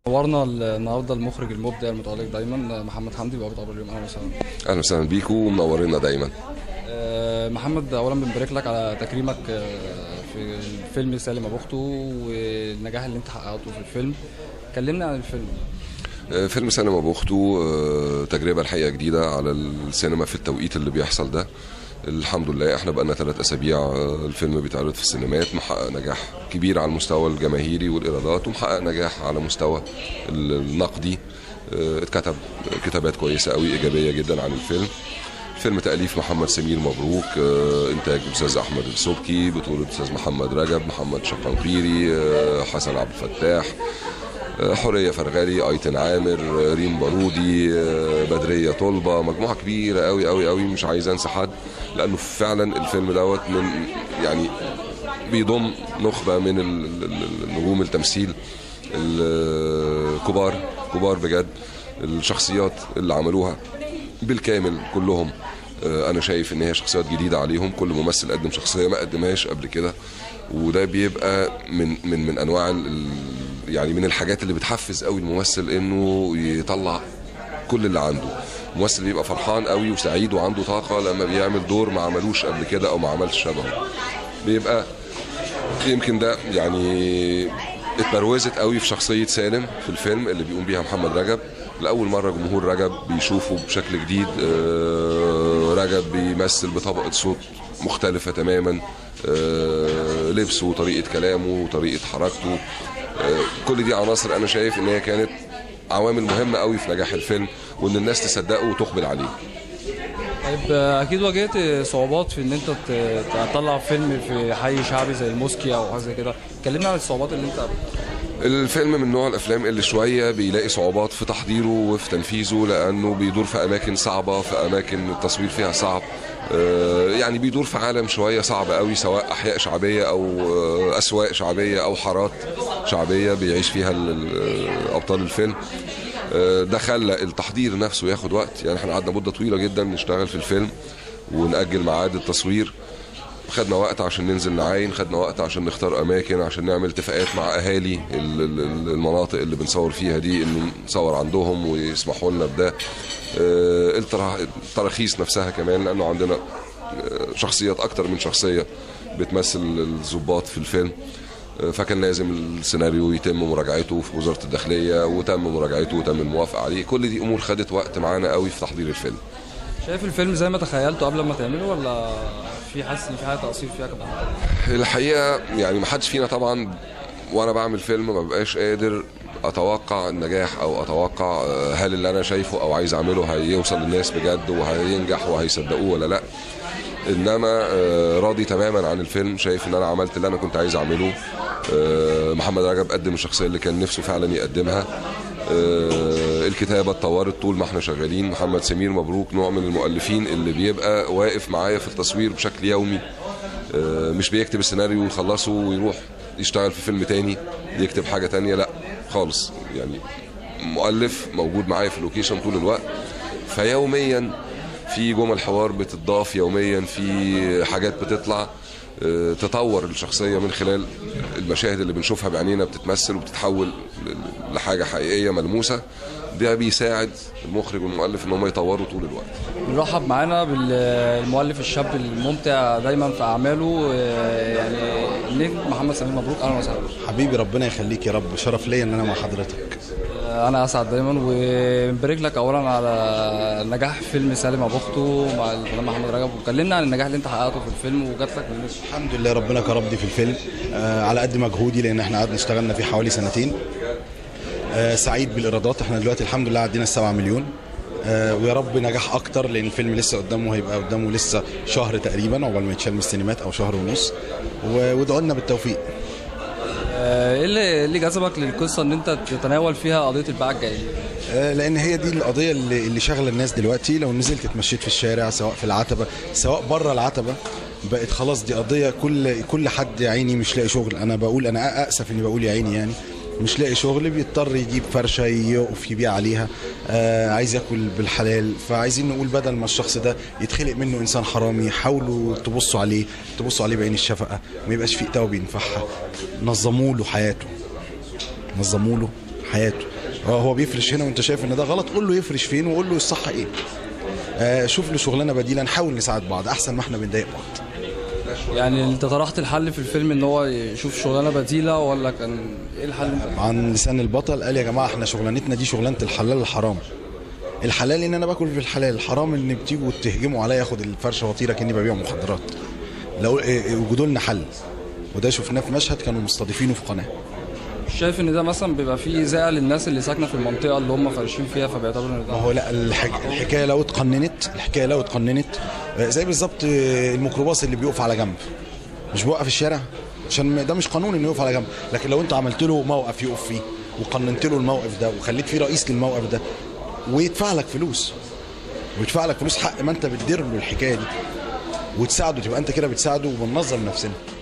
نورنا النهارده المخرج المبدع المتالق دايما محمد حمدي بوابه ابو اليوم اهلا وسهلا اهلا وسهلا بيكم ومنورينا دايما آه، محمد اولا بنبارك لك على تكريمك آه، في الفيلم سالم ابو اخته والنجاح اللي انت حققته في الفيلم كلمنا عن الفيلم آه، فيلم سينما ابو اخته آه، تجربه الحقيقه جديده على السينما في التوقيت اللي بيحصل ده الحمد لله احنا بقالنا ثلاث اسابيع آه، الفيلم بيتعرض في السينمات محقق نجاح كبير على المستوى الجماهيري والايرادات ومحقق نجاح على مستوى النقدي آه، اتكتب كتابات كويسه قوي ايجابيه جدا عن الفيلم فيلم تأليف محمد سمير مبروك آه، إنتاج الأستاذ أحمد السبكي بطولة الأستاذ محمد رجب محمد شقنقيري آه، حسن عبد الفتاح آه، حورية فرغالي أيتن عامر آه، ريم بارودي آه، بدرية طلبة مجموعة كبيرة قوي قوي قوي مش عايز أنسى حد لأنه فعلا الفيلم دوت من يعني بيضم نخبة من ال- ال- ال- نجوم التمثيل الكبار كبار بجد الشخصيات اللي عملوها بالكامل كلهم آه، انا شايف ان هي شخصيات جديده عليهم كل ممثل قدم شخصيه ما قدمهاش قبل كده وده بيبقى من من من انواع ال- ال- يعني من الحاجات اللي بتحفز قوي الممثل انه يطلع كل اللي عنده الممثل بيبقى فرحان قوي وسعيد وعنده طاقه لما بيعمل دور ما عملوش قبل كده او ما عملش شبهه بيبقى يمكن ده يعني اتبروزت قوي في شخصية سالم في الفيلم اللي بيقوم بيها محمد رجب لأول مرة جمهور رجب بيشوفه بشكل جديد آه، رجب بيمثل بطبقة صوت مختلفة تماما آه، لبسه وطريقة كلامه وطريقة حركته آه، كل دي عناصر أنا شايف إن هي كانت عوامل مهمة قوي في نجاح الفيلم وإن الناس تصدقه وتقبل عليه طيب آه، اكيد واجهت صعوبات في ان انت ت- تطلع فيلم في حي شعبي زي الموسكي او حاجه زي كده كلمنا عن الصعوبات اللي انت الفيلم من نوع الافلام اللي شويه بيلاقي صعوبات في تحضيره وفي تنفيذه لانه بيدور في اماكن صعبه في اماكن التصوير فيها صعب آه، يعني بيدور في عالم شويه صعب قوي سواء احياء شعبيه او آه، اسواق شعبيه او حارات شعبيه بيعيش فيها ال- ال- ابطال الفيلم آه، ده خلى التحضير نفسه ياخد وقت يعني احنا قعدنا مده طويله جدا نشتغل في الفيلم ونأجل ميعاد التصوير خدنا وقت عشان ننزل نعاين خدنا وقت عشان نختار اماكن عشان نعمل اتفاقات مع اهالي ال- ال- ال- المناطق اللي بنصور فيها دي انه نصور عندهم ويسمحوا لنا بده آه، الترا- التراخيص نفسها كمان لانه عندنا آه، شخصيات اكتر من شخصيه بتمثل الضباط في الفيلم آه، فكان لازم السيناريو يتم مراجعته في وزاره الداخليه وتم مراجعته وتم الموافقه عليه كل دي امور خدت وقت معانا قوي في تحضير الفيلم شايف الفيلم زي ما تخيلته قبل ما تعمله ولا في حاسس ان في حاجه تقصير فيها كمان الحقيقه يعني ما حدش فينا طبعا وانا بعمل فيلم ما ببقاش قادر اتوقع النجاح او اتوقع آه، هل اللي انا شايفه او عايز اعمله هيوصل للناس بجد وهينجح وهيصدقوه ولا لا انما آه، راضي تماما عن الفيلم شايف ان انا عملت اللي انا كنت عايز اعمله آه، محمد رجب قدم الشخصيه اللي كان نفسه فعلا يقدمها آه، الكتابه اتطورت طول ما احنا شغالين محمد سمير مبروك نوع من المؤلفين اللي بيبقى واقف معايا في التصوير بشكل يومي آه، مش بيكتب السيناريو ويخلصه ويروح يشتغل في فيلم تاني يكتب حاجة تانية لا خالص يعني مؤلف موجود معايا في اللوكيشن طول الوقت فيوميا في جمل حوار بتضاف يوميا في حاجات بتطلع آه، تطور الشخصية من خلال المشاهد اللي بنشوفها بعينينا بتتمثل وبتتحول ل- لحاجة حقيقية ملموسة ده بيساعد المخرج والمؤلف ان هم يطوروا طول الوقت بنرحب معانا بالمؤلف الشاب الممتع دايما في اعماله آه، يعني نجم محمد سمير مبروك اهلا وسهلا حبيبي ربنا يخليك يا رب شرف ليا ان انا مع حضرتك آه، انا اسعد دايما وبنبارك لك اولا على نجاح فيلم سالم ابو اخته مع الفنان محمد رجب وكلمنا عن النجاح اللي انت حققته في الفيلم وجات لك من الناس الحمد لله ربنا كرمني في الفيلم آه على قد مجهودي لان احنا قعدنا اشتغلنا فيه حوالي سنتين آه سعيد بالايرادات احنا دلوقتي الحمد لله عدينا السبعة مليون آه ويا رب نجاح اكتر لان الفيلم لسه قدامه هيبقى قدامه لسه شهر تقريبا عقبال ما يتشال من السينمات او شهر ونص و- وادعوا لنا بالتوفيق آه، ايه اللي إيه اللي جذبك للقصه ان انت تتناول فيها قضيه الباعة الجائلين آه، لان هي دي القضيه اللي, اللي شاغله الناس دلوقتي لو نزلت اتمشيت في الشارع سواء في العتبه سواء بره العتبه بقت خلاص دي قضيه كل كل حد يا عيني مش لاقي شغل انا بقول انا اسف اني بقول يا عيني يعني مش لاقي شغل بيضطر يجيب فرشه يقف يبيع عليها آه عايز ياكل بالحلال فعايزين نقول بدل ما الشخص ده يتخلق منه انسان حرامي حاولوا تبصوا عليه تبصوا عليه بعين الشفقه ما يبقاش في قتاوه بينفعها نظموا له حياته نظموا له حياته اه هو بيفرش هنا وانت شايف ان ده غلط قول له يفرش فين وقول له الصح ايه آه شوف له شغلانه بديله نحاول نساعد بعض احسن ما احنا بنضايق بعض يعني انت طرحت الحل في الفيلم ان هو يشوف شغلانه بديله ولا كان ايه الحل عن لسان البطل قال يا جماعه احنا شغلانتنا دي شغلانه الحلال الحرام الحلال ان انا باكل في الحلال الحرام ان بتيجوا تهجموا عليا اخد الفرشه وطيره كاني ببيع مخدرات لو إيه، وجدوا لنا حل وده شفناه في مشهد كانوا مستضيفينه في قناه شايف ان ده مثلا بيبقى فيه اذاعه للناس اللي ساكنه في المنطقه اللي هم فرشين فيها فبيعتبروا ان ما ده هو لا الحك... الحكايه لو اتقننت الحكايه لو اتقننت آه، زي بالظبط آه، الميكروباص اللي بيقف على جنب مش بيوقف الشارع عشان ما- ده مش قانون انه يقف على جنب لكن لو انت عملت له موقف يقف فيه وقننت له الموقف ده وخليت فيه رئيس للموقف ده ويدفع لك فلوس ويدفع لك فلوس حق ما انت بتدير له الحكايه دي وتساعده تبقى انت كده بتساعده وبننظم نفسنا